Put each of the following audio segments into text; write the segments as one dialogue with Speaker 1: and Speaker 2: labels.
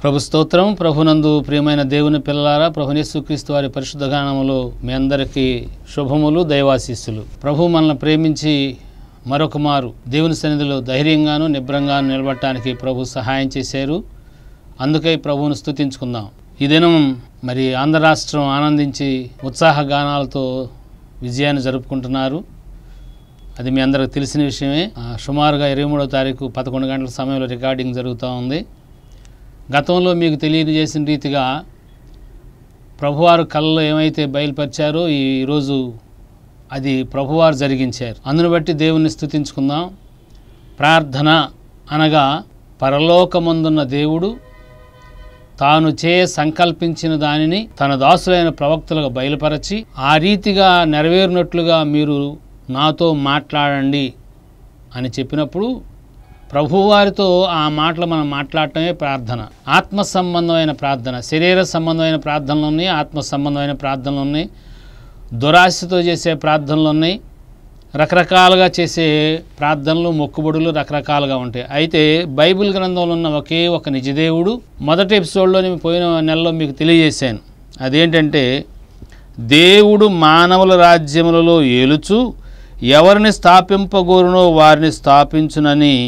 Speaker 1: ప్రభు స్తోత్రం ప్రభునందు ప్రియమైన దేవుని పిల్లలారా ప్రభునేసుక్రీస్తు వారి పరిశుద్ధ గానములు మీ అందరికీ శుభములు దైవాశీస్సులు ప్రభు మనల్ని ప్రేమించి మరొక మారు దేవుని సన్నిధిలో ధైర్యంగాను నిబ్రంగాను నిలబడటానికి ప్రభు సహాయం చేశారు అందుకై ప్రభువును స్తుతించుకుందాం ఈ దినం మరి ఆంధ్ర రాష్ట్రం ఆనందించి ఉత్సాహ గానాలతో విజయాన్ని జరుపుకుంటున్నారు అది మీ అందరికి తెలిసిన విషయమే ఆ, సుమారుగా ఇరవై మూడో తారీఖు పదకొండు గంటల సమయంలో రికార్డింగ్ జరుగుతూ ఉంది గతంలో మీకు తెలియజేసిన రీతిగా ప్రభువారు కళ్ళలో ఏమైతే బయలుపరిచారో ఈ ఈరోజు అది ప్రభువారు జరిగించారు అందును బట్టి దేవుణ్ణి స్తుతించుకుందాం ప్రార్థన అనగా పరలోకమందున్న దేవుడు తాను చే సంకల్పించిన దానిని తన దాసులైన ప్రవక్తలకు బయలుపరచి ఆ రీతిగా నెరవేరినట్లుగా మీరు నాతో మాట్లాడండి అని చెప్పినప్పుడు ప్రభువారితో ఆ మాటలు మనం మాట్లాడటమే ప్రార్థన ఆత్మ సంబంధమైన ప్రార్థన శరీర సంబంధమైన ప్రార్థనలు ఉన్నాయి ఆత్మ సంబంధమైన ప్రార్థనలు ఉన్నాయి దురాశతో చేసే ప్రార్థనలు ఉన్నాయి రకరకాలుగా చేసే ప్రార్థనలు మొక్కుబడులు రకరకాలుగా ఉంటాయి అయితే బైబిల్ గ్రంథంలో ఉన్న ఒకే ఒక నిజదేవుడు మొదటి ఎపిసోడ్లో నేను పోయిన నెలలో మీకు తెలియజేశాను అదేంటంటే దేవుడు మానవుల రాజ్యములలో ఏలుచు ఎవరిని స్థాపింపగోరునో వారిని స్థాపించునని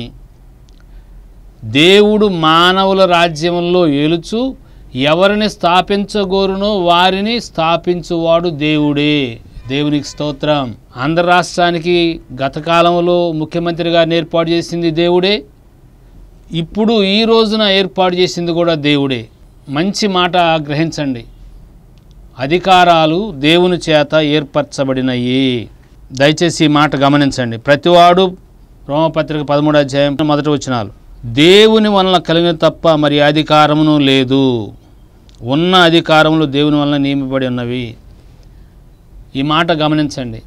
Speaker 1: దేవుడు మానవుల రాజ్యములలో ఏలుచు ఎవరిని స్థాపించగోరునో వారిని స్థాపించువాడు దేవుడే దేవునికి స్తోత్రం ఆంధ్ర రాష్ట్రానికి గత కాలంలో ముఖ్యమంత్రిగా ఏర్పాటు చేసింది దేవుడే ఇప్పుడు ఈ రోజున ఏర్పాటు చేసింది కూడా దేవుడే మంచి మాట గ్రహించండి అధికారాలు దేవుని చేత ఏర్పరచబడినయి దయచేసి ఈ మాట గమనించండి ప్రతివాడు రోమపత్రిక పదమూడు అధ్యాయం మొదటి వచనాలు దేవుని వలన కలిగిన తప్ప మరి ఏ అధికారమును లేదు ఉన్న అధికారములు దేవుని వలన నియమింపబడి ఉన్నవి ఈ మాట గమనించండి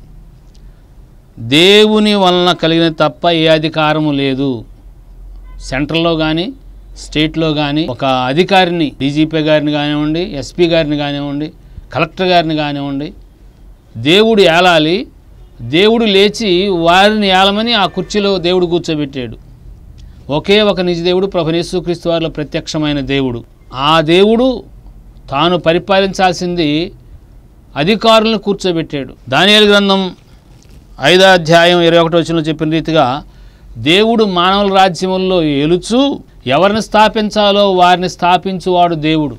Speaker 1: దేవుని వలన కలిగిన తప్ప ఏ అధికారము లేదు సెంట్రల్లో కానీ స్టేట్లో కానీ ఒక అధికారిని డీజీపీ గారిని కానివ్వండి ఎస్పీ గారిని కానివ్వండి కలెక్టర్ గారిని కానివ్వండి దేవుడు ఏలాలి దేవుడు లేచి వారిని ఏలమని ఆ కుర్చీలో దేవుడు కూర్చోబెట్టాడు ఒకే ఒక నిజ దేవుడు ప్రభనేశ్వక్రీస్తు వారిలో ప్రత్యక్షమైన దేవుడు ఆ దేవుడు తాను పరిపాలించాల్సింది అధికారులను కూర్చోబెట్టాడు దానియేలు గ్రంథం ఐదో అధ్యాయం ఇరవై ఒకటో వచ్చిన చెప్పిన రీతిగా దేవుడు మానవుల రాజ్యముల్లో ఏలుచు ఎవరిని స్థాపించాలో వారిని స్థాపించువాడు దేవుడు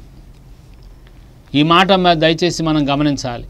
Speaker 1: ఈ మాట మ- దయచేసి మనం గమనించాలి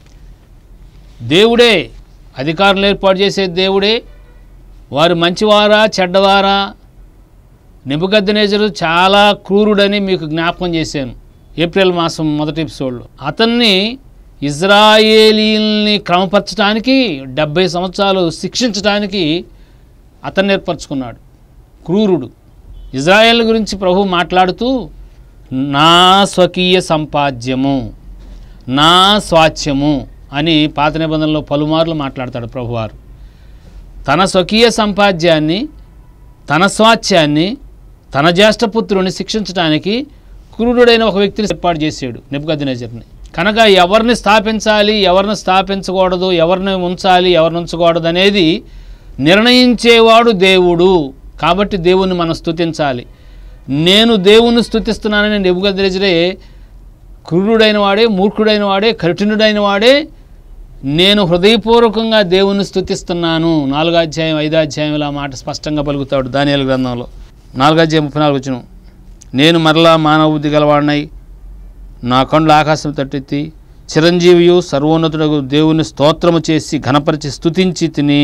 Speaker 1: దేవుడే అధికారులు ఏర్పాటు చేసే దేవుడే వారు మంచివారా చెడ్డవారా నెబుకద్దనేజరు చాలా క్రూరుడని మీకు జ్ఞాపకం చేశాను ఏప్రిల్ మాసం మొదటి ఎపిసోడ్లో అతన్ని ఇజ్రాయేలీల్ని క్రమపరచడానికి డెబ్భై సంవత్సరాలు శిక్షించడానికి అతన్ని ఏర్పరచుకున్నాడు క్రూరుడు ఇజ్రాయేల్ గురించి ప్రభు మాట్లాడుతూ నా స్వకీయ సంపాద్యము నా స్వాచ్యము అని పాత నిబంధనలో పలుమార్లు మాట్లాడతాడు ప్రభువారు తన స్వకీయ సంపాద్యాన్ని తన స్వాచ్యాన్ని తన జ్యేష్ఠపుత్రుని శిక్షించడానికి క్రూరుడైన ఒక వ్యక్తిని ఏర్పాటు చేశాడు నెప్పుగద్దనేజర్ని కనుక ఎవరిని స్థాపించాలి ఎవరిని స్థాపించకూడదు ఎవరిని ఉంచాలి ఎవరిని ఉంచకూడదు అనేది నిర్ణయించేవాడు దేవుడు కాబట్టి దేవుణ్ణి మనం స్తుతించాలి నేను దేవుణ్ణి స్తుతిస్తున్నానని నెబుగద్రెజరే క్రూరుడైన వాడే మూర్ఖుడైన వాడే కఠినుడైన వాడే నేను హృదయపూర్వకంగా దేవుణ్ణి స్తుతిస్తున్నాను నాలుగో అధ్యాయం ఐదో అధ్యాయంలో ఆ మాట స్పష్టంగా పలుకుతాడు దానియాల గ్రంథంలో నాలుగో అధ్యాయం ముప్పై నాలుగు వచ్చిన నేను మరలా మానవ బుద్ధి గలవాడినై నా కండ్లు ఆకాశం తట్టెత్తి చిరంజీవియు సర్వోన్నతుడు దేవుని స్తోత్రము చేసి ఘనపరిచి స్తుతించి తిని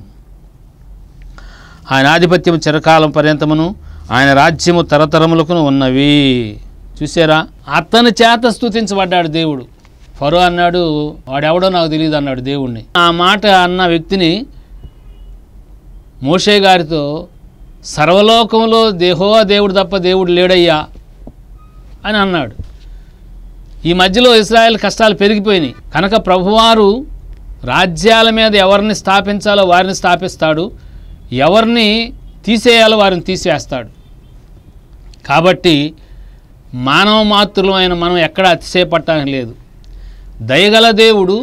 Speaker 1: ఆయన ఆధిపత్యం చిరకాలం పర్యంతమును ఆయన రాజ్యము తరతరములకును ఉన్నవి చూసారా అతని చేత స్తుతించబడ్డాడు దేవుడు ఫరో అన్నాడు వాడెవడో నాకు తెలియదు అన్నాడు దేవుణ్ణి ఆ మాట అన్న వ్యక్తిని మోషే గారితో సర్వలోకంలో దేహో దేవుడు తప్ప దేవుడు లేడయ్యా అని అన్నాడు ఈ మధ్యలో ఇస్రాయేల్ కష్టాలు పెరిగిపోయినాయి కనుక ప్రభువారు రాజ్యాల మీద ఎవరిని స్థాపించాలో వారిని స్థాపిస్తాడు ఎవరిని తీసేయాలో వారిని తీసేస్తాడు కాబట్టి మానవ మాతృలమైన మనం ఎక్కడ అతిశయపడటానికి లేదు దయగల దేవుడు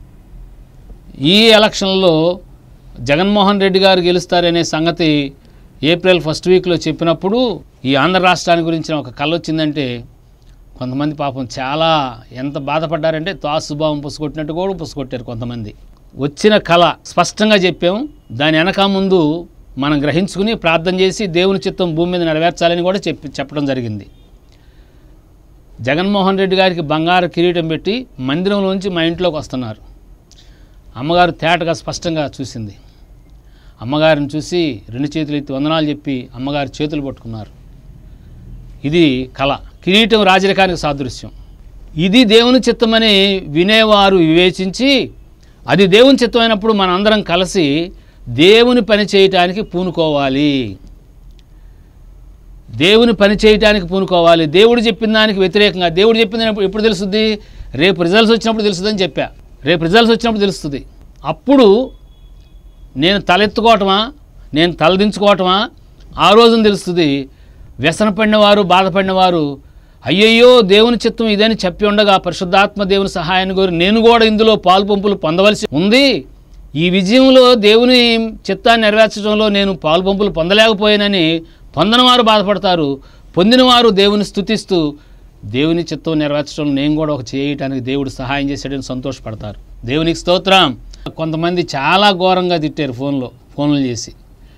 Speaker 1: ఈ ఎలక్షన్లో జగన్మోహన్ రెడ్డి గారు గెలుస్తారనే సంగతి ఏప్రిల్ ఫస్ట్ వీక్లో చెప్పినప్పుడు ఈ ఆంధ్ర రాష్ట్రాన్ని గురించిన ఒక కళ వచ్చిందంటే కొంతమంది పాపం చాలా ఎంత బాధపడ్డారంటే తాసుభావం పుసుకొట్టినట్టు కూడా పుసుకొట్టారు కొంతమంది వచ్చిన కళ స్పష్టంగా చెప్పాం దాని వెనక ముందు మనం గ్రహించుకుని ప్రార్థన చేసి దేవుని చిత్తం భూమి మీద నెరవేర్చాలని కూడా చెప్పి చెప్పడం జరిగింది జగన్మోహన్ రెడ్డి గారికి బంగారు కిరీటం పెట్టి మందిరంలోంచి మా ఇంట్లోకి వస్తున్నారు అమ్మగారు తేటగా స్పష్టంగా చూసింది అమ్మగారిని చూసి రెండు చేతులు ఎత్తి వందనాలు చెప్పి అమ్మగారి చేతులు పట్టుకున్నారు ఇది కళ కిరీటం రాజరికానికి సాదృశ్యం ఇది దేవుని చిత్తమని వినేవారు వివేచించి అది దేవుని చిత్తమైనప్పుడు మనందరం కలిసి దేవుని పని చేయటానికి పూనుకోవాలి దేవుని పని చేయటానికి పూనుకోవాలి దేవుడు చెప్పిన దానికి వ్యతిరేకంగా దేవుడు చెప్పిన దానికి ఎప్పుడు తెలుస్తుంది రేపు రిజల్ట్స్ వచ్చినప్పుడు తెలుస్తుందని చెప్పా రేపు రిజల్ట్స్ వచ్చినప్పుడు తెలుస్తుంది అప్పుడు నేను తలెత్తుకోవటమా నేను తలదించుకోవటమా ఆ రోజున తెలుస్తుంది వ్యసన పడినవారు బాధపడినవారు అయ్యయ్యో దేవుని చిత్తం ఇదని చెప్పి ఉండగా పరిశుద్ధాత్మ దేవుని సహాయాన్ని కోరి నేను కూడా ఇందులో పాలు పంపులు పొందవలసి ఉంది ఈ విజయంలో దేవుని చిత్తాన్ని నెరవేర్చడంలో నేను పాలు పంపులు పొందలేకపోయానని పొందనవారు బాధపడతారు పొందినవారు దేవుని స్తుతిస్తూ దేవుని చిత్తం నెరవేర్చడంలో నేను కూడా ఒక చేయటానికి దేవుడు సహాయం చేశాడని సంతోషపడతారు దేవునికి స్తోత్రం కొంతమంది చాలా ఘోరంగా తిట్టారు ఫోన్లో ఫోన్లు చేసి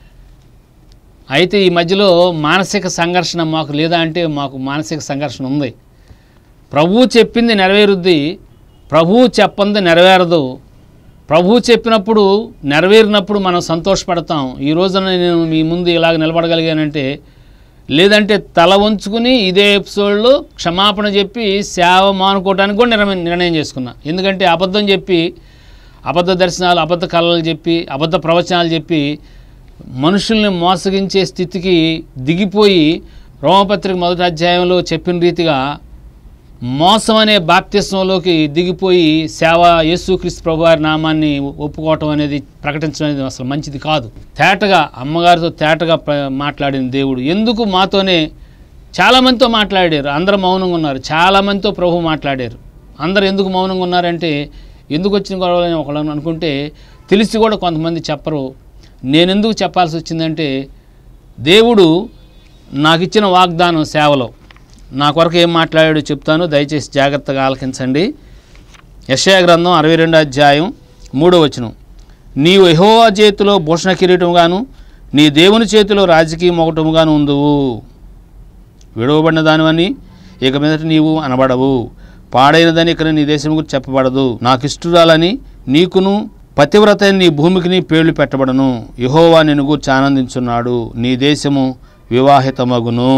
Speaker 1: అయితే ఈ మధ్యలో మానసిక సంఘర్షణ మాకు లేదా అంటే మాకు మానసిక సంఘర్షణ ఉంది ప్రభువు చెప్పింది నెరవేరుద్ది ప్రభువు చెప్పంది నెరవేరదు ప్రభువు చెప్పినప్పుడు నెరవేరినప్పుడు మనం సంతోషపడతాం ఈ రోజున నేను మీ ముందు ఇలాగ నిలబడగలిగానంటే లేదంటే తల వంచుకుని ఇదే ఎపిసోడ్లో క్షమాపణ చెప్పి సేవ మానుకోవడానికి కూడా నిర్ణయం నిర్ణయం చేసుకున్నా ఎందుకంటే అబద్ధం చెప్పి అబద్ధ దర్శనాలు అబద్ధ కళలు చెప్పి అబద్ధ ప్రవచనాలు చెప్పి మనుషుల్ని మోసగించే స్థితికి దిగిపోయి రోమపత్రిక మొదటి అధ్యాయంలో చెప్పిన రీతిగా మోసం అనే బాప్తిస్వంలోకి దిగిపోయి సేవ యేసుక్రీస్తు ప్రభువారి నామాన్ని ఒప్పుకోవటం అనేది ప్రకటించడం అనేది అసలు మంచిది కాదు తేటగా అమ్మగారితో తేటగా ప్ర- మాట్లాడిన దేవుడు ఎందుకు మాతోనే చాలామందితో మాట్లాడారు అందరూ మౌనంగా ఉన్నారు చాలామందితో ప్రభు మాట్లాడారు అందరు ఎందుకు మౌనంగా ఉన్నారంటే ఎందుకు వచ్చిన గొడవలని ఒకళ్ళు అనుకుంటే తెలిసి కూడా కొంతమంది చెప్పరు నేను ఎందుకు చెప్పాల్సి వచ్చిందంటే దేవుడు నాకు ఇచ్చిన వాగ్దానం సేవలో నా కొరకు ఏం మాట్లాడాడో చెప్తాను దయచేసి జాగ్రత్తగా ఆలకించండి యెషయా గ్రంథం అరవై రెండు అధ్యాయం మూడో వచనం నీవు యెహోవా చేతిలో భూషణ కిరీటముగాను నీ దేవుని చేతిలో రాజకీయ మొగటముగాను ఉందువు విడవబడిన దానివని ఇక మీదట నీవు అనబడవు పాడైనదని ఇక్కడ నీ దేశం గురించి చెప్పబడదు నాకు ఇష్టురాలని నీకును పతివ్రత నీ భూమికి నీ పేర్లు పెట్టబడను యహోవా నిన్ను గూర్చి ఆనందించున్నాడు నీ దేశము వివాహితమగును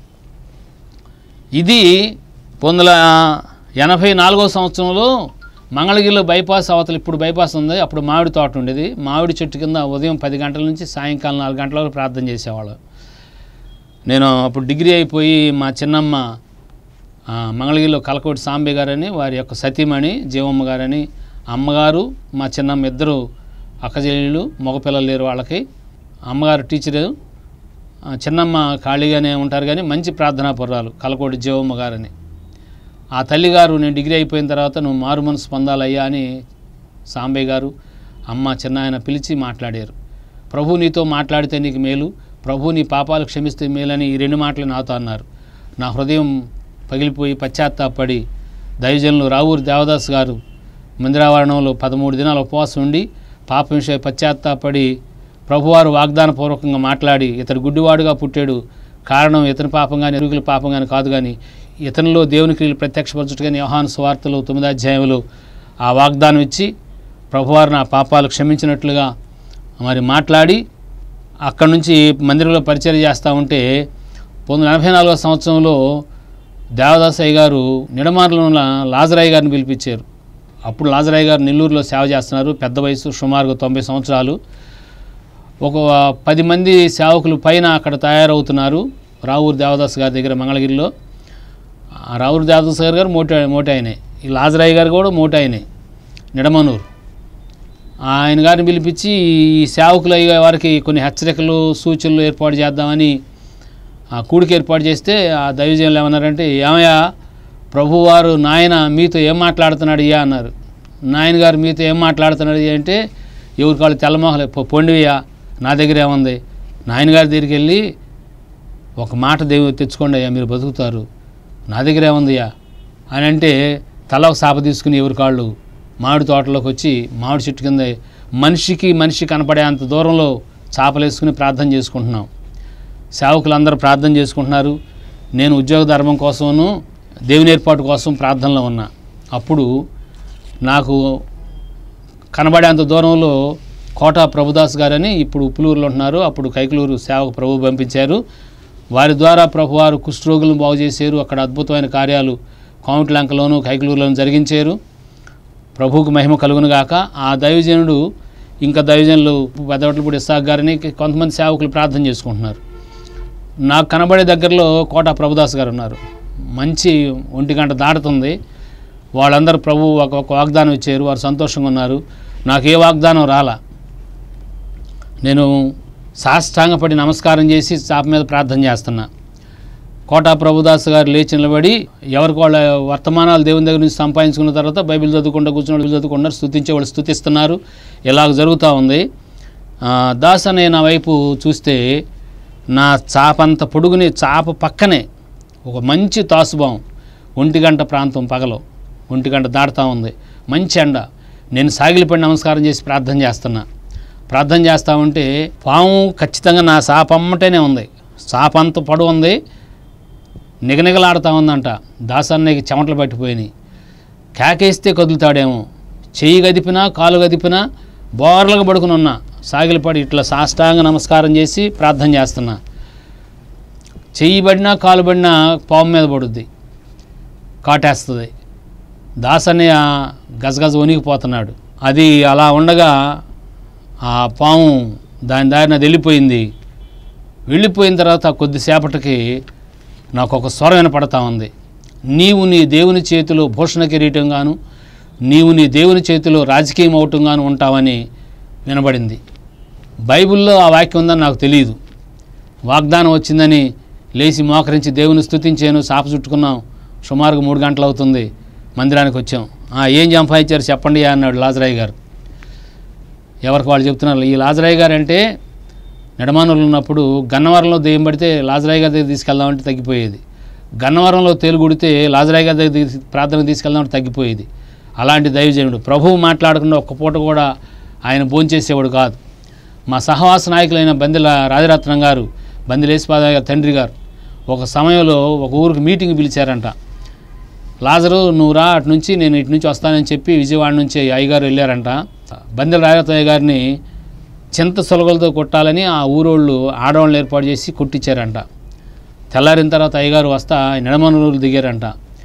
Speaker 1: ఇది పొందల ఎనభై నాలుగో సంవత్సరంలో మంగళగిరిలో బైపాస్ అవతల ఇప్పుడు బైపాస్ ఉంది అప్పుడు మామిడి తోట ఉండేది మామిడి చెట్టు కింద ఉదయం పది గంటల నుంచి సాయంకాలం నాలుగు గంటల వరకు ప్రార్థన చేసేవాళ్ళు నేను అప్పుడు డిగ్రీ అయిపోయి మా చిన్నమ్మ ఆ, మంగళగిరిలో కలకోటి సాంబే గారని వారి యొక్క సతీమణి జీవమ్మ గారని అమ్మగారు మా చిన్నమ్మ ఇద్దరు అక్కజెల్లు మగపిల్లలు లేరు వాళ్ళకి అమ్మగారు టీచరు ఆ, చిన్నమ్మ ఖాళీగానే ఉంటారు కానీ మంచి ప్రార్థనా పర్రాలు కలకోటి జీవమ్మ గారని ఆ తల్లిగారు నేను డిగ్రీ అయిపోయిన తర్వాత నువ్వు మారు మనసు పొందాలయ్యా అని సాంబయ్య గారు అమ్మ చిన్న ఆయన పిలిచి మాట్లాడారు ప్రభు నీతో మాట్లాడితే నీకు మేలు ప్రభు నీ పాపాలు క్షమిస్తే మేలని ఈ రెండు మాటలు నాతో అన్నారు నా హృదయం పగిలిపోయి పశ్చాత్తాపడి దైవజనులు రావూరి దేవదాస్ గారు మందిరావరణంలో పదమూడు దినాలు ఉపవాసం ఉండి పాపం విషయ పశ్చాత్తాపడి ప్రభువారు వాగ్దానపూర్వకంగా మాట్లాడి ఇతడు గుడ్డివాడుగా పుట్టాడు కారణం ఇతని పాపం కానీ ఎరుగుల పాపం కానీ కాదు కానీ ఇతనిలో దేవుని క్రియలు ప్రత్యక్షపరచుట కానీ యోహాను సువార్తలు తొమ్మిది అధ్యాయంలో ఆ వాగ్దానం ఇచ్చి ప్రభువారు నా పాపాలు క్షమించినట్లుగా మరి మాట్లాడి అక్కడి నుంచి మందిరంలో పరిచయం చేస్తూ ఉంటే పంతొమ్మిది ఎనభై నాలుగో సంవత్సరంలో దేవదాసయ్య గారు నిడమారులో ఉన్న లాజరాయ్ గారిని పిలిపించారు అప్పుడు లాజరాయ్ గారు నెల్లూరులో సేవ చేస్తున్నారు పెద్ద వయసు సుమారుగా తొంభై సంవత్సరాలు ఒక పది మంది సేవకులు పైన అక్కడ తయారవుతున్నారు రావూరు దేవదాస్ గారి దగ్గర మంగళగిరిలో ఆ రావూరు దేవదాస్ గారు గారు మోటి మోటి ఆయనే ఈ లాజరాయ్ గారు కూడా మోటి ఆయనే నిడమనూరు ఆయన గారిని పిలిపించి ఈ సేవకులు అయ్యే వారికి కొన్ని హెచ్చరికలు సూచనలు ఏర్పాటు చేద్దామని ఆ కూడికి ఏర్పాటు చేస్తే ఆ దైవజనులు ఏమన్నారంటే ఏమయ్యా ప్రభువారు నాయన మీతో ఏం మాట్లాడుతున్నాడు ఇయ్యా అన్నారు నాయన గారు మీతో ఏం మాట్లాడుతున్నాడు ఇయ్యా అంటే ఎవరి కాళ్ళు తెల్లమోహలే పొండివియా నా దగ్గర ఏముంది నాయనగారి దగ్గరికి వెళ్ళి ఒక మాట దేవుడు తెచ్చుకోండి అయ్యా మీరు బతుకుతారు నా దగ్గర ఏముందయ్యా అని అంటే తల ఒక సాప తీసుకుని ఎవరి కాళ్ళు మామిడి తోటలోకి వచ్చి మామిడి చెట్టు కింద మనిషికి మనిషి కనపడే అంత దూరంలో చాపలేసుకుని ప్రార్థన చేసుకుంటున్నాం సేవకులందరూ ప్రార్థన చేసుకుంటున్నారు నేను ఉద్యోగ ధర్మం కోసమును దేవుని ఏర్పాటు కోసం ప్రార్థనలో ఉన్నా అప్పుడు నాకు కనబడేంత దూరంలో కోట ప్రభుదాస్ గారని ఇప్పుడు ఉప్పులూరులో ఉంటున్నారు అప్పుడు కైకలూరు సేవకు ప్రభు పంపించారు వారి ద్వారా ప్రభువారు కుష్ఠరోగులను బాగు చేశారు అక్కడ అద్భుతమైన కార్యాలు కోమటిలంకలోను కైకలూరులోను జరిగించారు ప్రభువుకు మహిమ కలుగును గాక ఆ దైవజనుడు ఇంకా దైవజనులు పెద్దవట్లపూడి ఇస్సాక్ గారిని కొంతమంది సేవకులు ప్రార్థన చేసుకుంటున్నారు నాకు కనబడే దగ్గరలో కోట ప్రభుదాస్ గారు ఉన్నారు మంచి ఒంటి గంట దాటుతుంది వాళ్ళందరూ ప్రభు ఒక ఒక వాగ్దానం ఇచ్చారు వారు సంతోషంగా ఉన్నారు నాకు ఏ వాగ్దానం రాలా నేను సాష్టాంగపడి నమస్కారం చేసి చాప మీద ప్రార్థన చేస్తున్నా కోటా ప్రభుదాస్ గారు లేచి నిలబడి ఎవరికి వాళ్ళ వర్తమానాలు దేవుని దగ్గర నుంచి సంపాదించుకున్న తర్వాత బైబిల్ చదువుకుంటూ కూర్చుని బైబిల్ చదువుకుంటారు స్థుతించే వాళ్ళు స్థుతిస్తున్నారు ఇలాగ జరుగుతూ ఉంది ఆ, దాస్ అనే నా వైపు చూస్తే నా చాపంత పొడుగుని చాప పక్కనే ఒక మంచి తాసుబాం ఒంటి గంట ప్రాంతం పగలో ఒంటి గంట దాటుతూ ఉంది మంచి ఎండ నేను సాగిలిపడి నమస్కారం చేసి ప్రార్థన చేస్తున్నా ప్రార్థన చేస్తా ఉంటే పాము ఖచ్చితంగా నా సాపమ్మటేనే ఉంది సాపంత పొడవు ఉంది నిగనిగలాడుతూ ఉందంట దాసన్నకి చెమటలు పట్టిపోయినాయి కేకేస్తే కదులుతాడేమో చెయ్యి గదిపినా కాలు గదిపినా బోర్లుగా పడుకుని ఉన్నా సాగిలిపడి ఇట్లా సాష్టాంగ నమస్కారం చేసి ప్రార్థన చేస్తున్నా చెయ్యి పడినా కాలు పడినా పాము మీద పడుద్ది కాటేస్తుంది దాసన్నయ్య గజగజ వణికిపోతున్నాడు అది అలా ఉండగా ఆ పాము దాని దారిన అది వెళ్ళిపోయింది వెళ్ళిపోయిన తర్వాత కొద్దిసేపటికి నాకు ఒక స్వరం వినపడతా ఉంది నీవు నీ దేవుని చేతిలో భూషణ కిరీటంగాను నీవు నీ దేవుని చేతిలో రాజకీయం అవటంగాను ఉంటావని వినబడింది బైబిల్లో ఆ వాక్యం ఉందని నాకు తెలియదు వాగ్దానం వచ్చిందని లేచి మోకరించి దేవుని స్తుతించాను సాప చుట్టుకున్నాం సుమారుగా మూడు గంటలు అవుతుంది మందిరానికి వచ్చాం "ఆ, ఏం సంపాదించారు చెప్పండి అన్నాడు లాజరాయ్ గారు ఎవరికి వాళ్ళు చెప్తున్నారు ఈ లాజరాయ్ గారు అంటే నెడమానులు ఉన్నప్పుడు గన్నవరంలో దెయ్యం పడితే లాజరాయ్ గారి దగ్గర తీసుకెళ్దామంటే తగ్గిపోయేది గన్నవరంలో తేలుగుడితే లాజరాయ్ గారి దగ్గర తీసి- ప్రార్థనకు తీసుకెళ్దామంటే తగ్గిపోయేది అలాంటి దైవజనుడు ప్రభువు మాట్లాడకుండా ఒక్క పూట కూడా ఆయన భోంచేసేవాడు కాదు మా సహవాస నాయకులైన బందెల రాజరత్నం గారు బందెలేసిపాద గారి తండ్రి గారు ఒక సమయంలో ఒక ఊరికి మీటింగ్ పిలిచారంట లాజరు నువ్వు రా అటు నుంచి నేను ఇటు నుంచి వస్తానని చెప్పి విజయవాడ నుంచి అయ్యగారు వెళ్ళారంట బందెల రాజరత్నయ్య గారిని చింత సొలగలతో కొట్టాలని ఆ ఊరోళ్ళు ఆడవాళ్ళు ఏర్పాటు చేసి కొట్టించారంట తెల్లారిన తర్వాత అయ్యగారు వస్తా నిడమనూరు దిగారంట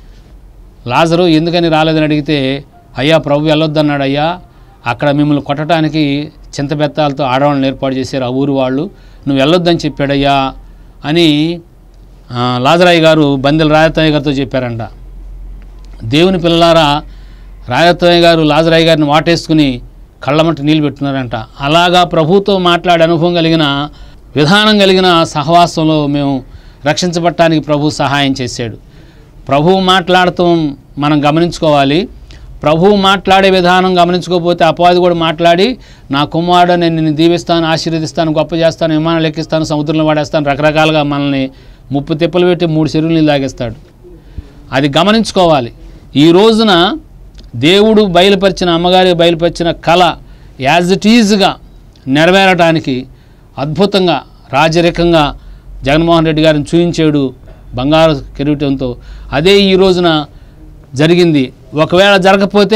Speaker 1: లాజరు ఎందుకని రాలేదని అడిగితే అయ్యా ప్రభు వెళ్ళొద్దన్నాడు అయ్యా అక్కడ మిమ్మల్ని కొట్టడానికి చింతబెత్తాలతో ఆడవాళ్ళని ఏర్పాటు చేశారు ఆ ఊరు వాళ్ళు నువ్వు వెళ్ళొద్దని చెప్పాడయ్యా అని ఆ, లాజరాయ్య గారు బందెల రాజతయ్య గారితో చెప్పారంట దేవుని పిల్లలారా రాజతయ్య గారు లాజరాయ్య గారిని వాటేసుకుని కళ్ళమట్టి నీళ్ళు పెట్టున్నారంట అలాగా ప్రభుతో మాట్లాడే అనుభవం కలిగిన విధానం కలిగిన సహవాసంలో మేము రక్షించబడటానికి ప్రభు సహాయం చేశాడు ప్రభువు మాట్లాడటం మనం గమనించుకోవాలి ప్రభువు మాట్లాడే విధానం గమనించుకోకపోతే అపవాది కూడా మాట్లాడి నా కుమారుడు నేను నిన్ను దీవిస్తాను ఆశీర్వదిస్తాను గొప్ప చేస్తాను విమానాలు ఎక్కిస్తాను సముద్రంలో వాడేస్తాను రకరకాలుగా మనల్ని ముప్పు తిప్పలు పెట్టి మూడు చెరువులు నీళ్ళు తాగేస్తాడు అది గమనించుకోవాలి ఈ రోజున దేవుడు బయలుపరిచిన అమ్మగారి బయలుపరిచిన కళ యాజ్ ఇట్ ఈజ్గా నెరవేరటానికి అద్భుతంగా రాజరికంగా జగన్మోహన్ రెడ్డి గారిని చూయించాడు బంగారు కిరీటంతో అదే ఈ రోజున జరిగింది ఒకవేళ జరగకపోతే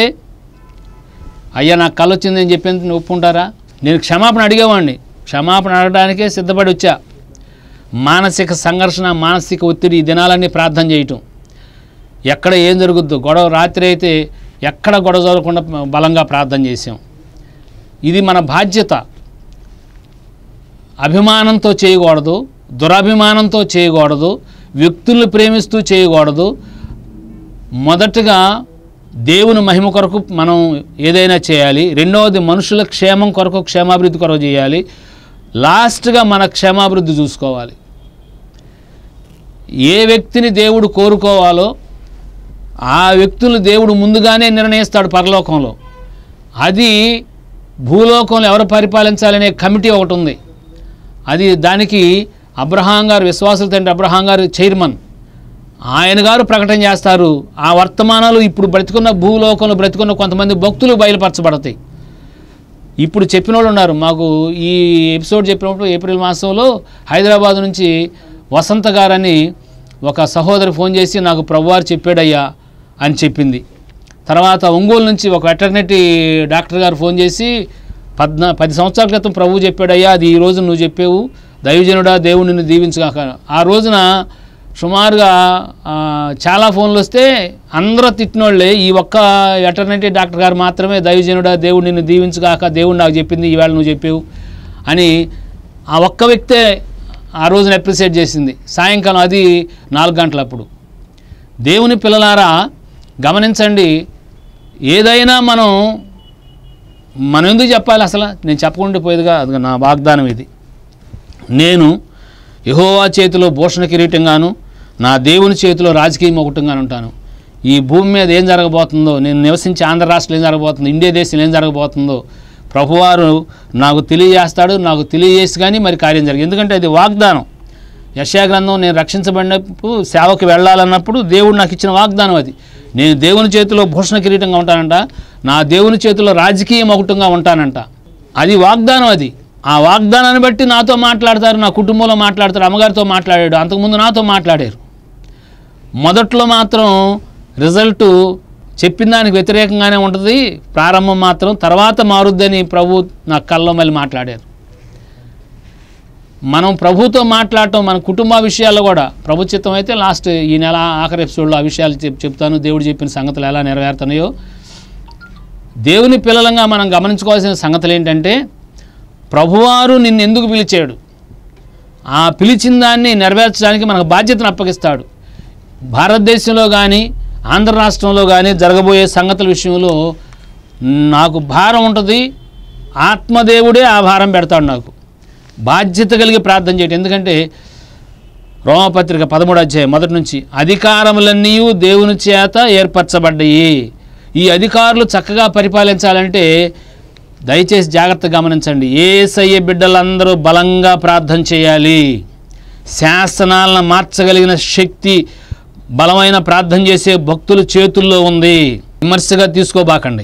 Speaker 1: అయ్యా నాకు కళ వచ్చిందని చెప్పేందుకు ఒప్పుకుంటారా నేను క్షమాపణ అడిగేవాడిని క్షమాపణ అడగడానికే సిద్ధపడి వచ్చా మానసిక సంఘర్షణ మానసిక ఒత్తిడి ఈ దినాలన్నీ ప్రార్థన చేయటం ఎక్కడ ఏం జరుగుద్దో గొడవ రాత్రి అయితే ఎక్కడ గొడవ జరగకుండా బలంగా ప్రార్థన చేసాం ఇది మన బాధ్యత అభిమానంతో చేయకూడదు దురభిమానంతో చేయకూడదు వ్యక్తుల్ని ప్రేమిస్తూ చేయకూడదు మొదటగా దేవుని మహిమ కొరకు మనం ఏదైనా చేయాలి రెండవది మనుషుల క్షేమం కొరకు క్షేమాభివృద్ధి కొరకు చేయాలి లాస్ట్గా మన క్షేమాభివృద్ధి చూసుకోవాలి ఏ వ్యక్తిని దేవుడు కోరుకోవాలో ఆ వ్యక్తులు దేవుడు ముందుగానే నిర్ణయిస్తాడు పరలోకంలో అది భూలోకంలో ఎవరు పరిపాలించాలనే కమిటీ ఒకటి ఉంది అది దానికి అబ్రహాం గారు విశ్వాసుల తండ్రి అబ్రహాం గారు చైర్మన్ ఆయన గారు ప్రకటన చేస్తారు ఆ వర్తమానాలు ఇప్పుడు బ్రతికున్న భూలోకంలో బ్రతికున్న కొంతమంది భక్తులు బయలుపరచబడతాయి ఇప్పుడు చెప్పిన వాళ్ళు ఉన్నారు మాకు ఈ ఎపిసోడ్ చెప్పినప్పుడు ఏప్రిల్ మాసంలో హైదరాబాద్ నుంచి వసంత గారని ఒక సహోదరి ఫోన్ చేసి నాకు ప్రభువారు చెప్పాడయ్యా అని చెప్పింది తర్వాత ఒంగోలు నుంచి ఒక వెటర్నరీ డాక్టర్ గారు ఫోన్ చేసి పద్నా పది సంవత్సరాల క్రితం ప్రభు చెప్పాడయ్యా అది ఈ రోజు నువ్వు చెప్పావు దైవజనుడా దేవుడు నిన్ను దీవించుగాక ఆ రోజున సుమారుగా ఆ, చాలా ఫోన్లు వస్తే అందరూ తిట్టినోళ్ళే ఈ ఒక్క వెటర్నరీ డాక్టర్ గారు మాత్రమే దైవజనుడా దేవుడు నిన్ను దీవించుగాక దేవుడు నాకు చెప్పింది ఈవేళ నువ్వు చెప్పావు అని ఆ ఒక్క వ్యక్తే ఆ రోజున అప్రిషియేట్ చేసింది సాయంకాలం అది నాలుగు గంటలప్పుడు దేవుని పిల్లలారా గమనించండి ఏదైనా మనం మనం ఎందుకు చెప్పాలి అసలు నేను చెప్పకుండా పోయేదిగా అది నా వాగ్దానం ఇది నేను యహోవా చేతిలో భూషణ కిరీటంగాను నా దేవుని చేతిలో రాజకీయ మొగుటంగాను ఉంటాను ఈ భూమి మీద ఏం జరగబోతుందో నేను నివసించే ఆంధ్ర రాష్ట్రంలో ఏం జరగబోతుందో ఇండియా దేశంలో ఏం జరగబోతుందో ప్రభువారు నాకు తెలియజేస్తాడు నాకు తెలియజేసి కానీ మరి కార్యం జరిగింది ఎందుకంటే అది వాగ్దానం యశా గ్రంథం నేను రక్షించబడినప్పుడు సేవకి వెళ్ళాలన్నప్పుడు దేవుడు నాకు ఇచ్చిన వాగ్దానం అది నేను దేవుని చేతిలో భూషణ కిరీటంగా ఉంటానంట నా దేవుని చేతిలో రాజకీయ మొగుటంగా ఉంటానంట అది వాగ్దానం అది ఆ వాగ్దానాన్ని బట్టి నాతో మాట్లాడతారు నా కుటుంబంలో మాట్లాడతారు అమ్మగారితో మాట్లాడాడు అంతకుముందు నాతో మాట్లాడారు మొదట్లో మాత్రం రిజల్ట్ చెప్పిన దానికి వ్యతిరేకంగానే ఉంటుంది ప్రారంభం మాత్రం తర్వాత మారుద్దని ప్రభు నా కల్లో మళ్ళీ మాట్లాడారు మనం ప్రభుతో మాట్లాడటం మన కుటుంబ విషయాల్లో కూడా ప్రభు చిత్తం అయితే లాస్ట్ ఈ నెల ఆఖరి ఎపిసోడ్లో ఆ విషయాలు చెప్ చెప్తాను దేవుడు చెప్పిన సంగతులు ఎలా నెరవేరుతున్నాయో దేవుని పిల్లలంగా మనం గమనించుకోవాల్సిన సంగతులు ఏంటంటే ప్రభువారు నిన్ను ఎందుకు పిలిచాడు ఆ పిలిచిన దాన్ని నెరవేర్చడానికి మనకు బాధ్యతను అప్పగిస్తాడు భారతదేశంలో కానీ ఆంధ్ర రాష్ట్రంలో కానీ జరగబోయే సంగతుల విషయంలో నాకు భారం ఉంటుంది ఆత్మదేవుడే ఆ భారం పెడతాడు నాకు బాధ్యత కలిగి ప్రార్థన చేయటం ఎందుకంటే రోమపత్రిక పదమూడు అధ్యాయం మొదటి నుంచి అధికారములన్నీ దేవుని చేత ఏర్పరచబడ్డాయి ఈ అధికారులు చక్కగా పరిపాలించాలంటే దయచేసి జాగ్రత్తగా గమనించండి ఏసయ్య బిడ్డలందరూ బలంగా ప్రార్థన చేయాలి శాసనాలను మార్చగలిగిన శక్తి బలమైన ప్రార్థన చేసే భక్తుల చేతుల్లో ఉంది విమర్శగా తీసుకోబాకండి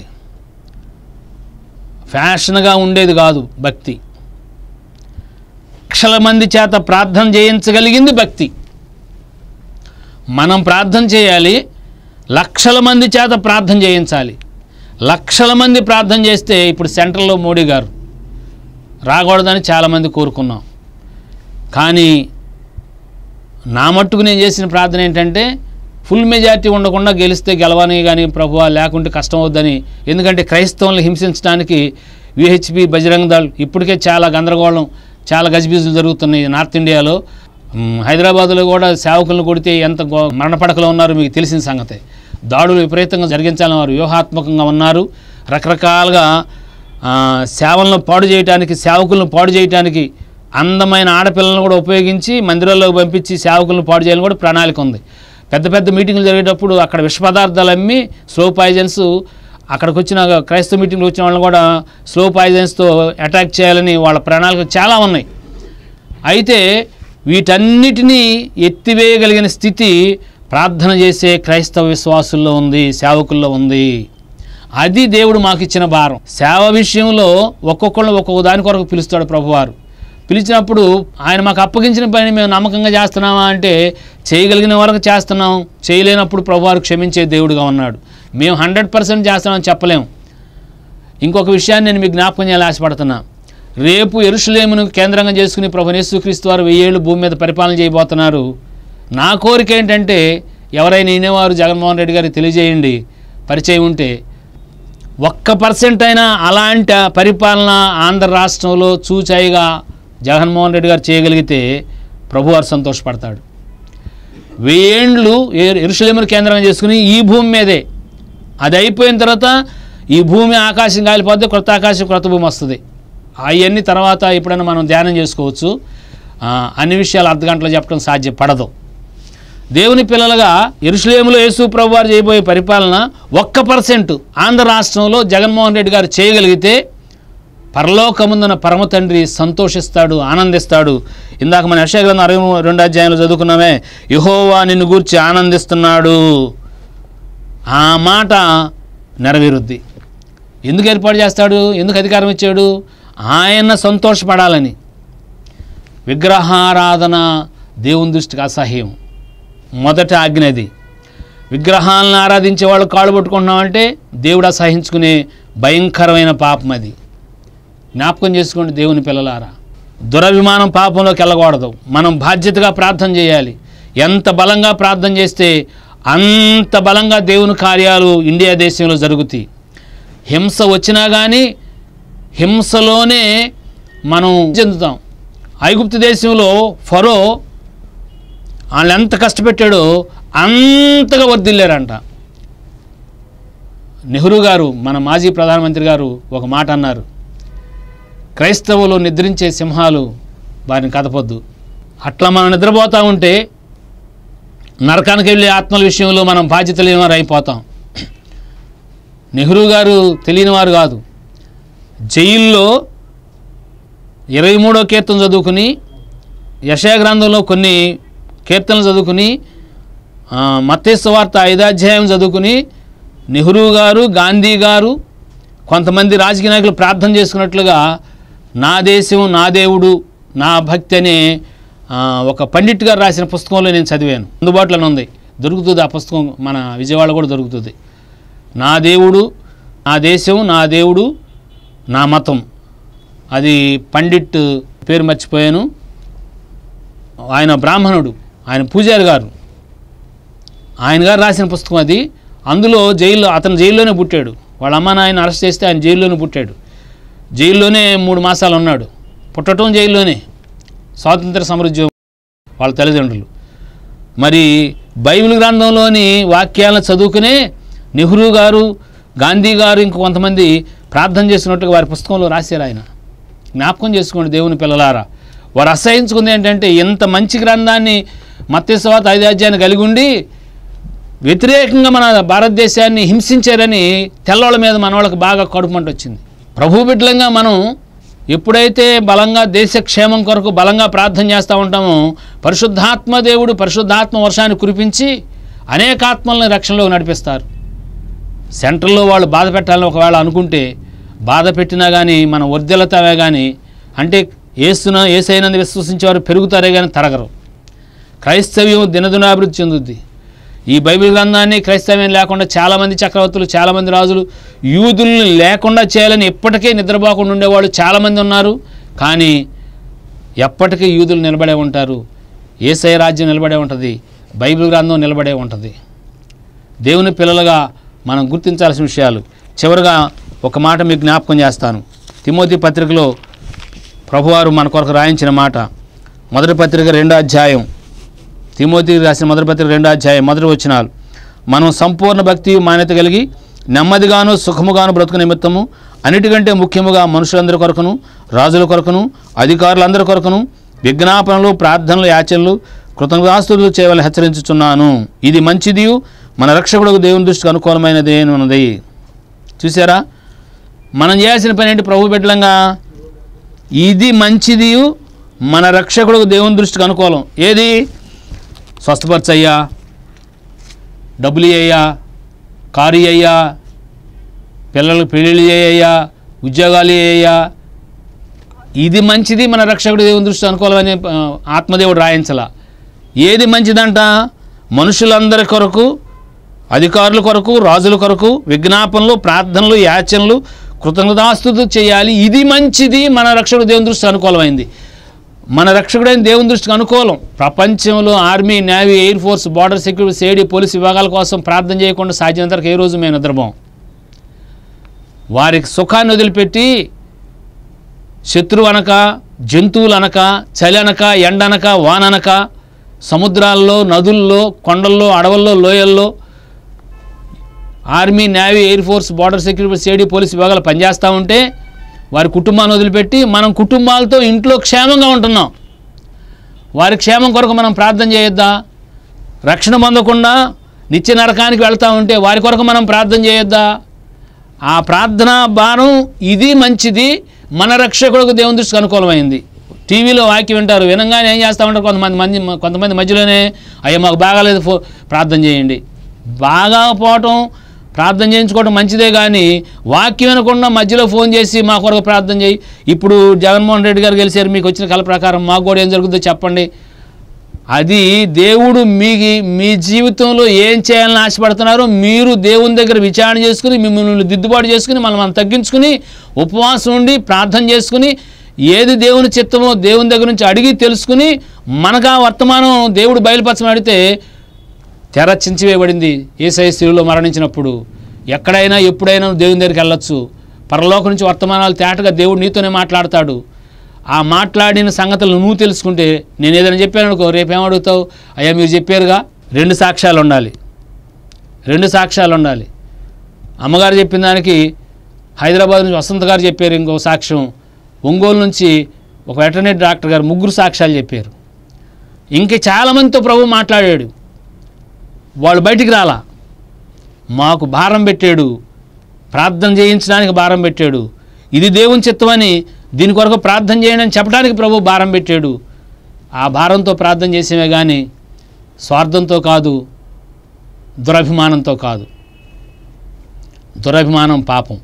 Speaker 1: ఫ్యాషన్గా ఉండేది కాదు భక్తి లక్షల మంది చేత ప్రార్థన చేయించగలిగింది భక్తి మనం ప్రార్థన చేయాలి లక్షల మంది చేత ప్రార్థన చేయించాలి లక్షల మంది ప్రార్థన చేస్తే ఇప్పుడు సెంట్రల్లో మోడీ గారు రాకూడదని చాలామంది కోరుకున్నాం కానీ నా మట్టుకు నేను చేసిన ప్రార్థన ఏంటంటే ఫుల్ మెజారిటీ ఉండకుండా గెలిస్తే గెలవని కానీ ప్రభువా లేకుంటే కష్టం అవుద్దని ఎందుకంటే క్రైస్తవులను హింసించడానికి విహెచ్పి బజరంగ దళ్ ఇప్పటికే చాలా గందరగోళం చాలా గజిబిజులు జరుగుతున్నాయి నార్త్ ఇండియాలో మ్, హైదరాబాద్లో కూడా సేవకులను కొడితే ఎంత గో- మరణపడకలో ఉన్నారో మీకు తెలిసిన సంగతే దాడులు విపరీతంగా జరిగించాలని వారు వ్యూహాత్మకంగా ఉన్నారు రకరకాలుగా ఆ, సేవలను పాడు చేయడానికి సేవకులను పాడు చేయడానికి అందమైన ఆడపిల్లలను కూడా ఉపయోగించి మందిరాల్లోకి పంపించి సేవకులను పాడు చేయాలని కూడా ప్రణాళిక ఉంది పెద్ద పెద్ద మీటింగ్లు జరిగేటప్పుడు అక్కడ విష పదార్థాలు అమ్మి స్లో పాయిజన్స్ అక్కడికి వచ్చిన క్రైస్తవ మీటింగ్లు వచ్చిన వాళ్ళని కూడా స్లో పాయిజన్స్తో అటాక్ చేయాలని వాళ్ళ ప్రణాళికలు చాలా ఉన్నాయి అయితే వీటన్నిటినీ ఎత్తివేయగలిగిన స్థితి ప్రార్థన చేసే క్రైస్తవ విశ్వాసుల్లో ఉంది సేవకుల్లో ఉంది అది దేవుడు మాకు ఇచ్చిన భారం సేవ విషయంలో ఒక్కొక్కళ్ళు ఒక్కొక్క దాని కొరకు పిలుస్తాడు ప్రభువారు పిలిచినప్పుడు ఆయన మాకు అప్పగించిన పని మేము నమ్మకంగా చేస్తున్నామా అంటే చేయగలిగిన వరకు చేస్తున్నాం చేయలేనప్పుడు ప్రభువారు క్షమించే దేవుడుగా ఉన్నాడు మేము హండ్రెడ్ పర్సెంట్ చేస్తున్నామని చెప్పలేము ఇంకొక విషయాన్ని నేను మీకు జ్ఞాపకం చేయాలని ఆశపడుతున్నా రేపు ఎరుషులేమును కేంద్రంగా చేసుకుని ప్రభు యేసుక్రీస్తు వారు వెయ్యేళ్ళు భూమి మీద పరిపాలన చేయబోతున్నారు నా కోరిక ఏంటంటే ఎవరైనా వినేవారు జగన్మోహన్ రెడ్డి గారికి తెలియజేయండి పరిచయం ఉంటే ఒక్క పర్సెంట్ అయినా అలాంటి పరిపాలన ఆంధ్ర రాష్ట్రంలో చూచాయిగా జగన్మోహన్ రెడ్డి గారు చేయగలిగితే ప్రభువారు సంతోషపడతాడు వెయ్యేండ్లు ఎరుసలేమును కేంద్రంగా చేసుకుని ఈ భూమి మీదే అది అయిపోయిన తర్వాత ఈ భూమి ఆకాశం కాలిపోతే కొత్త ఆకాశం కొత్త భూమి వస్తుంది అవన్నీ తర్వాత ఎప్పుడైనా మనం ధ్యానం చేసుకోవచ్చు ఆ, అన్ని విషయాలు అర్ధ గంటలో చెప్పడం సాధ్యపడదు దేవుని పిల్లలుగా ఎరుసలేములో యేసు ప్రభు వారు చేయబోయే పరిపాలన ఒక్క పర్సెంట్ ఆంధ్ర రాష్ట్రంలో జగన్మోహన్ రెడ్డి గారు చేయగలిగితే పరలోకముందున పరమ తండ్రి సంతోషిస్తాడు ఆనందిస్తాడు ఇందాక మన యశ గ్రంథం అరవై రెండు అధ్యాయంలో చదువుకున్నామే యహోవా నిన్ను గూర్చి ఆనందిస్తున్నాడు ఆ మాట నెరవేరుద్ది ఎందుకు ఏర్పాటు చేస్తాడు ఎందుకు అధికారం ఇచ్చాడు ఆయన సంతోషపడాలని విగ్రహారాధన దేవుని దృష్టికి అసహ్యం మొదట ఆజ్ఞ అది విగ్రహాలను ఆరాధించే వాళ్ళు కాళ్ళు పట్టుకుంటున్నామంటే దేవుడు అసహించుకునే భయంకరమైన పాపం అది జ్ఞాపకం చేసుకోండి దేవుని పిల్లలారా దురభిమానం పాపంలోకి వెళ్ళకూడదు మనం బాధ్యతగా ప్రార్థన చేయాలి ఎంత బలంగా ప్రార్థన చేస్తే అంత బలంగా దేవుని కార్యాలు ఇండియా దేశంలో జరుగుతాయి హింస వచ్చినా కానీ హింసలోనే మనం చెందుతాం ఐగుప్తు దేశంలో ఫరో వాళ్ళు ఎంత కష్టపెట్టాడో అంతగా వర్దిల్లారంట నెహ్రూ గారు మన మాజీ ప్రధానమంత్రి గారు ఒక మాట అన్నారు క్రైస్తవులు నిద్రించే సింహాలు వారిని కదపొద్దు అట్లా మనం నిద్రపోతూ ఉంటే నరకానికి వెళ్ళే ఆత్మల విషయంలో మనం బాధ్యత లేని వారు అయిపోతాం నెహ్రూ గారు తెలియని వారు కాదు జైల్లో ఇరవై మూడో కీర్తన చదువుకుని యశయ గ్రంథంలో కొన్ని కీర్తనలు చదువుకుని మత్తేశ్వ వార్త ఐదాధ్యాయం చదువుకుని నెహ్రూ గారు గాంధీ గారు కొంతమంది రాజకీయ నాయకులు ప్రార్థన చేసుకున్నట్లుగా నా దేశం నా దేవుడు నా భక్తి అనే ఆ, ఒక పండిట్ గారు రాసిన పుస్తకంలో నేను చదివాను అందుబాటులోనే ఉంది దొరుకుతుంది ఆ పుస్తకం మన విజయవాడ కూడా దొరుకుతుంది నా దేవుడు నా దేశం నా దేవుడు నా మతం అది పండిట్ పేరు మర్చిపోయాను ఆయన బ్రాహ్మణుడు ఆయన పూజారి గారు ఆయన గారు రాసిన పుస్తకం అది అందులో జైల్లో అతను జైల్లోనే పుట్టాడు వాళ్ళ అమ్మ నాయన అరెస్ట్ చేస్తే ఆయన జైల్లోనే పుట్టాడు జైల్లోనే మూడు మాసాలు ఉన్నాడు పుట్టడం జైల్లోనే స్వాతంత్ర సమృద్ధి వాళ్ళ తల్లిదండ్రులు మరి బైబిల్ గ్రంథంలోని వాక్యాలను చదువుకునే నెహ్రూ గారు గాంధీ గారు ఇంక కొంతమంది ప్రార్థన చేసినట్టుగా వారి పుస్తకంలో రాశారు ఆయన జ్ఞాపకం చేసుకోండి దేవుని పిల్లలారా వారు అసహించుకుంది ఏంటంటే ఇంత మంచి గ్రంథాన్ని మత్స్యవాత ఐదాధ్యాన్ని కలిగి ఉండి వ్యతిరేకంగా మన భారతదేశాన్ని హింసించారని తెల్లవాళ్ళ మీద మన వాళ్ళకి బాగా కడుపుమంట వచ్చింది ప్రభు బిడ్డలంగా మనం ఎప్పుడైతే బలంగా దేశ క్షేమం కొరకు బలంగా ప్రార్థన చేస్తూ ఉంటామో పరిశుద్ధాత్మ దేవుడు పరిశుద్ధాత్మ వర్షాన్ని కురిపించి అనేక ఆత్మల్ని రక్షణలోకి నడిపిస్తారు సెంటర్లో వాళ్ళు బాధ పెట్టాలని ఒకవేళ అనుకుంటే బాధ పెట్టినా కానీ మనం వర్ధిల్లుతామే కానీ అంటే ఏస్తున ఏసైనందు విశ్వసించేవారు పెరుగుతారే కానీ తరగరు క్రైస్తవ్యం దినదినాభివృద్ధి చెందుద్ది ఈ బైబిల్ గ్రంథాన్ని క్రైస్తవ్యం లేకుండా చాలామంది చక్రవర్తులు చాలామంది రాజులు యూదుల్ని లేకుండా చేయాలని ఎప్పటికే నిద్రపోకుండా ఉండేవాళ్ళు చాలామంది ఉన్నారు కానీ ఎప్పటికీ యూదులు నిలబడే ఉంటారు ఏసై రాజ్యం నిలబడే ఉంటుంది బైబిల్ గ్రంథం నిలబడే ఉంటుంది దేవుని పిల్లలుగా మనం గుర్తించాల్సిన విషయాలు చివరిగా ఒక మాట మీకు జ్ఞాపకం చేస్తాను తిమోతి పత్రికలో ప్రభువారు మన కొరకు రాయించిన మాట మొదటి పత్రిక రెండో అధ్యాయం తిమోతి రాసిన మొదటి పత్రిక రెండో అధ్యాయం మొదటి వచ్చినాలు మనం సంపూర్ణ భక్తి మాన్యత కలిగి నెమ్మదిగాను సుఖముగాను బ్రతుకు నిమిత్తము అన్నిటికంటే ముఖ్యముగా మనుషులందరి కొరకును రాజుల కొరకును అధికారులందరి కొరకును విజ్ఞాపనలు ప్రార్థనలు యాచనలు కృతజ్ఞాస్తులు చేయవలని హెచ్చరించుచున్నాను ఇది మంచిది మన రక్షకుడు దేవుని దృష్టికి అనుకూలమైనది ఉన్నది చూసారా మనం చేయాల్సిన పని ఏంటి ప్రభు బిడ్డలంగా ఇది మంచిది మన రక్షకుడు దేవుని దృష్టికి అనుకూలం ఏది స్వస్థపరచయ్యా డబ్బులు అయ్యా కారు అయ్యా పిల్లలకు పెళ్ళిళ్ళు అయ్యా ఉద్యోగాలు అయ్యా ఇది మంచిది మన రక్షకుడు దేవుని దృష్టి అనుకూలమని ఆ, ఆత్మదేవుడు రాయించాల ఏది మంచిదంట మనుషులందరి కొరకు అధికారుల కొరకు రాజుల కొరకు విజ్ఞాపనలు ప్రార్థనలు యాచనలు కృతజ్ఞతాస్తుతులు చేయాలి ఇది మంచిది మన రక్షకుడు దేవుని దృష్టి అనుకూలమైంది మన రక్షకుడైన దేవుని దృష్టికి అనుకూలం ప్రపంచంలో army navy air force border security సేడి పోలీస్ విభాగాల కోసం ప్రార్థన చేయకుండా సాధ్యమైనంతవరకు ఏ రోజు మేము నిద్రపోం వారికి సుఖాన్ని వదిలిపెట్టి శత్రువు అనక జంతువులు అనక చలి అనక ఎండ అనక వాన అనక సముద్రాల్లో నదుల్లో కొండల్లో అడవుల్లో లోయల్లో army navy air force border security సేడీ పోలీస్ విభాగాలు పనిచేస్తూ ఉంటే వారి కుటుంబాన్ని వదిలిపెట్టి మనం కుటుంబాలతో ఇంట్లో క్షేమంగా ఉంటున్నాం వారి క్షేమం కొరకు మనం ప్రార్థన చేయొద్దా రక్షణ పొందకుండా నిత్య నరకానికి వెళ్తూ ఉంటే వారి కొరకు మనం ప్రార్థన చేయొద్దా ఆ ప్రార్థన భారం ఇది మంచిది మన రక్షకులకు దేవుని దృష్టికి అనుకూలమైంది టీవీలో వాక్యం వింటారు వినంగానే ఏం చేస్తా ఉంటారు కొంతమంది మంది కొంతమంది మధ్యలోనే అయ్యో మాకు బాగాలేదు ఫో ప్రార్థన చేయండి బాగా పోవటం ప్రార్థన చేయించుకోవడం మంచిదే కానీ వాక్యం వినకుండా మధ్యలో ఫోన్ చేసి మా కొరకు ప్రార్థన చేయి ఇప్పుడు జగన్మోహన్ రెడ్డి గారు గెలిచారు మీకు వచ్చిన కళ ప్రకారం మాకు కూడా ఏం జరుగుతుందో చెప్పండి అది దేవుడు మీ మీ జీవితంలో ఏం చేయాలని ఆశపడుతున్నారో మీరు దేవుని దగ్గర విచారణ చేసుకుని మిమ్మల్ని దిద్దుబాటు చేసుకుని మనం మనం తగ్గించుకుని ఉపవాసం ఉండి ప్రార్థన చేసుకుని ఏది దేవుని చిత్తమో దేవుని దగ్గర నుంచి అడిగి తెలుసుకుని మనకు ఆ వర్తమానం దేవుడు బయలుపరచమడితే తెర చించివేయబడింది ఏసఐ స్త్రీలో మరణించినప్పుడు ఎక్కడైనా ఎప్పుడైనా నువ్వు దేవుని దగ్గరికి వెళ్ళొచ్చు పరలోకం నుంచి వర్తమానాలు తేటగా దేవుడు నీతోనే మాట్లాడతాడు ఆ మాట్లాడిన సంగతులు నువ్వు తెలుసుకుంటే నేను ఏదైనా చెప్పాను అనుకో రేపేం అడుగుతావు అయ్యా మీరు చెప్పారుగా రెండు సాక్ష్యాలు ఉండాలి రెండు సాక్ష్యాలు ఉండాలి అమ్మగారు చెప్పిన దానికి హైదరాబాద్ నుంచి వసంత గారు చెప్పారు ఇంకో సాక్ష్యం ఒంగోలు నుంచి ఒక వెటర్నరీ డాక్టర్ గారు ముగ్గురు సాక్ష్యాలు చెప్పారు ఇంక చాలామందితో ప్రభు మాట్లాడాడు వాళ్ళు బయటికి రాలా మాకు భారం పెట్టాడు ప్రార్థన చేయించడానికి భారం పెట్టాడు ఇది దేవుని చిత్తమని దీని కొరకు ప్రార్థన చేయండి అని చెప్పడానికి ప్రభు భారం పెట్టాడు ఆ భారంతో ప్రార్థన చేసేమే కానీ స్వార్థంతో కాదు దురభిమానంతో కాదు దురభిమానం పాపం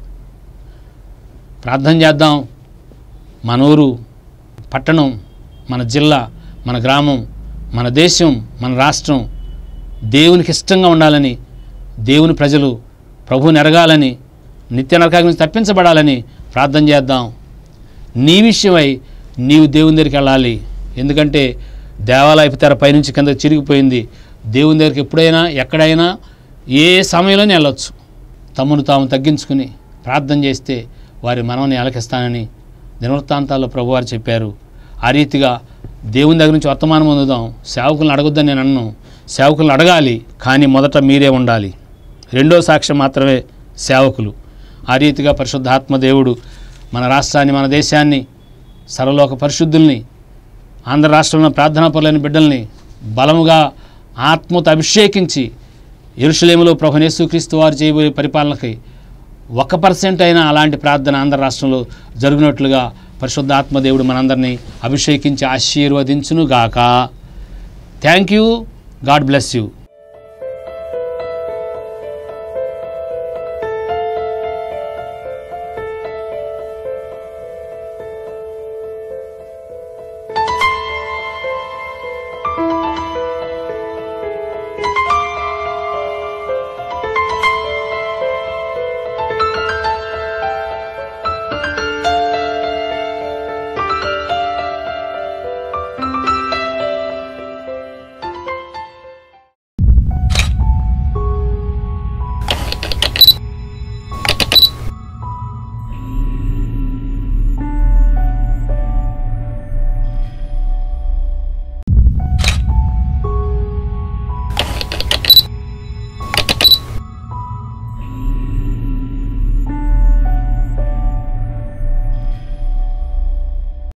Speaker 1: ప్రార్థన చేద్దాం మన ఊరు పట్టణం మన జిల్లా మన గ్రామం మన దేశం మన రాష్ట్రం దేవునికి ఇష్టంగా ఉండాలని దేవుని ప్రజలు ప్రభువుని ఎరగాలని నిత్య నరకాల నుంచి తప్పించబడాలని ప్రార్థన చేద్దాం నీ విషయమై నీవు దేవుని దగ్గరికి వెళ్ళాలి ఎందుకంటే దేవాలయపు తెర పైనుంచి కింద చిరిగిపోయింది దేవుని దగ్గరికి ఎప్పుడైనా ఎక్కడైనా ఏ సమయంలోనే వెళ్ళొచ్చు తమను తాము తగ్గించుకుని ప్రార్థన చేస్తే వారి మనవని అలకిస్తానని దినవృత్తాంతాల్లో ప్రభువారు చెప్పారు ఆ రీతిగా దేవుని దగ్గర నుంచి వర్తమానం పొందుదాం సేవకులను అడగొద్దని నేను అన్ను సేవకులను అడగాలి కానీ మొదట మీరే ఉండాలి రెండో సాక్ష్యం మాత్రమే సేవకులు ఆ రీతిగా పరిశుద్ధాత్మ దేవుడు మన రాష్ట్రాన్ని మన దేశాన్ని సర్వలోక పరిశుద్ధుల్ని ఆంధ్ర రాష్ట్రంలో ప్రార్థనా పరులైన బిడ్డల్ని బలముగా ఆత్మతో అభిషేకించి ఎరుషలేములో ప్రభు యేసుక్రీస్తు వారు చేయబోయే పరిపాలనకై ఒక పర్సెంట్ అయినా అలాంటి ప్రార్థన ఆంధ్ర రాష్ట్రంలో జరిగినట్లుగా పరిశుద్ధాత్మ దేవుడు మనందరినీ అభిషేకించి ఆశీర్వదించునుగాక thank you God bless you